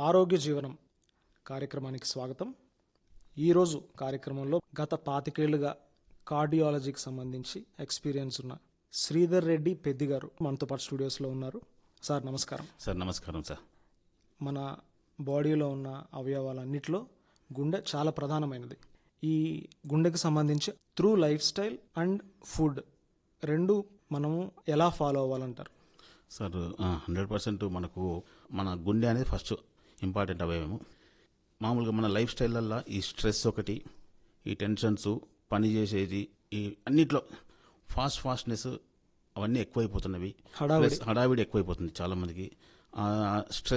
ఆరోగ్య జీవనం కార్యక్రమానికి స్వాగతం ఈరోజు కార్యక్రమంలో గత పాతికేళ్లుగా కార్డియాలజీకి సంబంధించి ఎక్స్పీరియన్స్ ఉన్న శ్రీధర్ రెడ్డి పెద్ది గారు మనతో పాటు స్టూడియోస్లో ఉన్నారు సార్ నమస్కారం సార్ నమస్కారం సార్ మన బాడీలో ఉన్న అవయవాలన్నిటిలో గుండె చాలా ప్రధానమైనది ఈ గుండెకి సంబంధించి through life style and food రెండు మనము ఎలా ఫాలో అవ్వాలంటారు సార్ హండ్రెడ్ పర్సెంట్ మనకు మన గుండె అనేది ఫస్ట్ ఇంపార్టెంట్ అవయవము మామూలుగా మన లైఫ్ స్టైలల్లో ఈ స్ట్రెస్ ఒకటి ఈ టెన్షన్స్ పని చేసేది ఈ అన్నిట్లో ఫాస్ట్ ఫాస్ట్నెస్ అవన్నీ ఎక్కువైపోతున్నవి హడావిడి ప్లస్ హడావిడి ఎక్కువైపోతుంది చాలా మందికి స్ట్రెస్